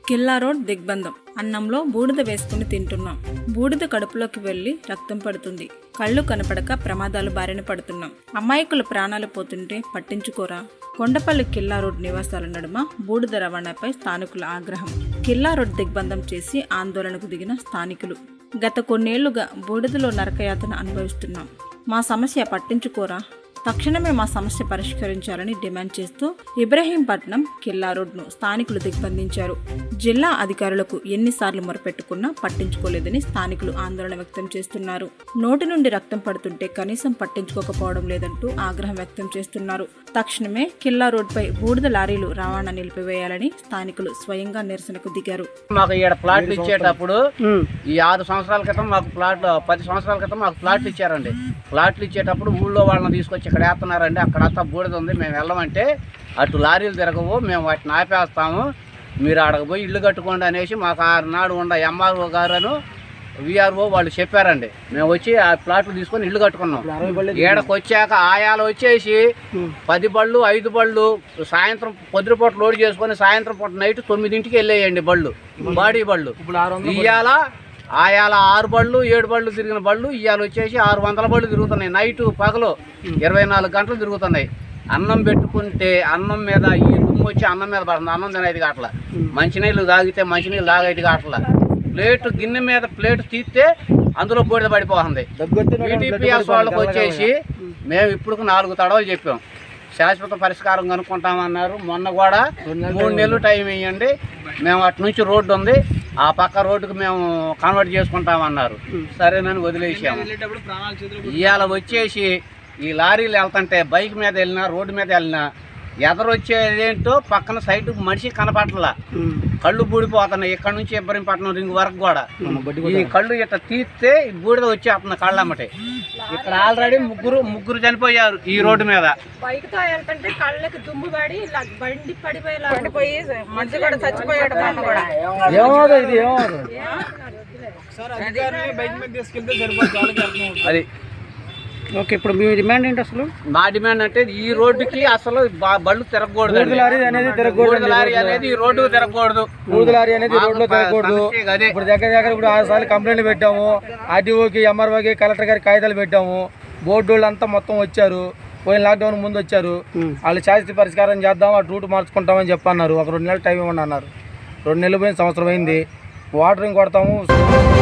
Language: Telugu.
కిల్లా రోడ్ దిగ్బంధం అన్నంలో బూడిద వేసుకుని తింటున్నాం బూడిద కడుపులోకి వెళ్లి రక్తం పడుతుంది కళ్ళు కనపడక ప్రమాదాలు బారిన పడుతున్నాం అమాయకుల ప్రాణాలు పోతుంటే పట్టించుకోరా కొండపల్లి కిల్లా రోడ్ నివాసాల నడుమ బూడిద రవాణాపై స్థానికుల ఆగ్రహం కిల్లా రోడ్ దిగ్బంధం చేసి ఆందోళనకు దిగిన స్థానికులు గత కొన్నేళ్లుగా బూడిదలో నరకయాతన అనుభవిస్తున్నాం మా సమస్య పట్టించుకోరా తక్షణమే మా సమస్య పరిష్కరించాలని డిమాండ్ చేస్తూ ఇబ్రహీంపట్నం కిల్లా రోడ్ను స్థానికులు దిగ్బంధించారు జిల్లా అధికారులకు ఎన్నిసార్లు మొరపెట్టుకున్నా పట్టించుకోలేదని స్థానికులు ఆందోళన వ్యక్తం చేస్తున్నారు నోటి నుండి రక్తం పడుతుంటే కనీసం పట్టించుకోకపోవడం లేదంటూ ఆగ్రహం వ్యక్తం చేస్తున్నారు తక్షణమే కిల్లా రోడ్పై బూడిద లారీలు రవాణా నిలిపివేయాలని స్థానికులు స్వయంగా నిరసనకు దిగారు మాకు ఇక్కడ ప్లాట్లు ఇచ్చేటప్పుడు ఈ ఆరు సంవత్సరాల క్రితం మాకు ప్లాట్లు పది సంవత్సరాల క్రితం మాకు ప్లాట్లు ఇచ్చారండి ప్లాట్లు ఇచ్చేటప్పుడు ఊళ్ళో వాళ్ళని తీసుకొచ్చి ఇక్కడ వేస్తున్నారండి అక్కడంతా బూడిద ఉంది మేము వెళ్ళమంటే అటు లారీలు తిరగవు మేము వాటిని ఆపేస్తాము మీరు ఆడకు పోయి ఇల్లు కట్టుకోండి అనేసి మాకు ఆనాడు ఉండ ఎంఆర్ఓ గారు విఆర్ఓ వాళ్ళు చెప్పారండి మేము వచ్చి ఆ ప్లాట్లు తీసుకొని ఇల్లు కట్టుకున్నాం ఏడకు వచ్చాక ఆయాలు వచ్చేసి పది బళ్ళు ఐదు బళ్ళు సాయంత్రం పొద్దుపూట లోడ్ చేసుకొని సాయంత్రం పూట నైట్ తొమ్మిదింటికి వెళ్ళేయండి బళ్ళు బాడీ బళ్ళు ఇవాళ ఆయాల ఆరు బళ్ళు ఏడు బళ్ళు తిరిగిన బళ్ళు ఇవాళ వచ్చేసి ఆరు వందల బళ్ళు తిరుగుతున్నాయి నైట్ పగలు ఇరవై నాలుగు గంటలు తిరుగుతున్నాయి అన్నం పెట్టుకుంటే అన్నం మీద ఈ దుమ్ము వచ్చి అన్నం మీద పడుతుంది అన్నం తినేది కావట్లా మంచినీళ్ళు తాగితే మంచినీళ్ళు తాగేది కావట్లా ప్లేట్ గిన్నె మీద ప్లేట్ తీస్తే అందులో బూడిద పడిపోతుంది ఈటీపీఎస్ వాళ్ళకి వచ్చేసి మేము ఇప్పుడు నాలుగు తడవలు చెప్పాం శాశ్వత పరిష్కారం కనుక్కుంటామన్నారు మొన్న కూడా మూడు నెలలు టైం ఇవ్వండి మేము అటు నుంచి రోడ్డు ఉంది ఆ పక్క రోడ్డుకు మేము కన్వర్ట్ చేసుకుంటామన్నారు సరేనని వదిలేసాము ఇవాళ వచ్చేసి ఈ లారీలు వెళ్తుంటే బైక్ మీద వెళ్ళినా రోడ్డు మీద వెళ్ళినా ఎదరొచ్చేదేంటో పక్కన సైడ్ మనిషి కనపట్ల కళ్ళు బూడిపోతున్నాయి ఇక్కడ నుంచి ఇబ్బరింపట్నం రింగ్ వరకు కూడా ఈ కళ్ళు ఇట్లా తీస్తే ఈ బూడిద వచ్చేస్తుంది కళ్ళమ్మటి ఇక్కడ ఆల్రెడీ ముగ్గురు ముగ్గురు చనిపోయారు ఈ రోడ్డు మీద బైక్ తో వెళ్తుంటే కళ్ళకి దుమ్ము పడి ఇలా బండి పడిపోయేలా పడిపోయి మధ్య కూడా చచ్చిపోయాడు మొన్న కూడా అది ఓకే ఇప్పుడు మీ డిమాండ్ ఏంటి అసలు మా డిమాండ్ అంటే ఈ రోడ్డుకి అసలు బ- బళ్ళు తిరగకూడదు బూడిద లారీ అనేది తిరగకూడదు లారీ అనేది ఈ రోడ్డు తిరగకూడదు బూడిద లారీ అనేది రోడ్లో తిరగకూడదు సమస్య అదే ఇప్పుడు దగ్గర దగ్గర ఇప్పుడు ఆరు సార్లు కంప్లైంట్లు పెట్టాము ఆర్టీఓకి ఎంఆర్ఓకి కలెక్టర్ గారికి కాగితాలు పెట్టాము బోర్డు వాళ్ళు అంతా మొత్తం వచ్చారు పోయిన లాక్డౌన్ ముందు వచ్చారు వాళ్ళు శాస్త్రి పరిష్కారం చేద్దాం అటు రూట్ మార్చుకుంటామని చెప్పన్నారు ఒక రెండు నెలలు టైం ఇవ్వండి అన్నారు రెండు నెలలు పోయిన సంవత్సరం అయింది వాటరింగ్ కొడతాము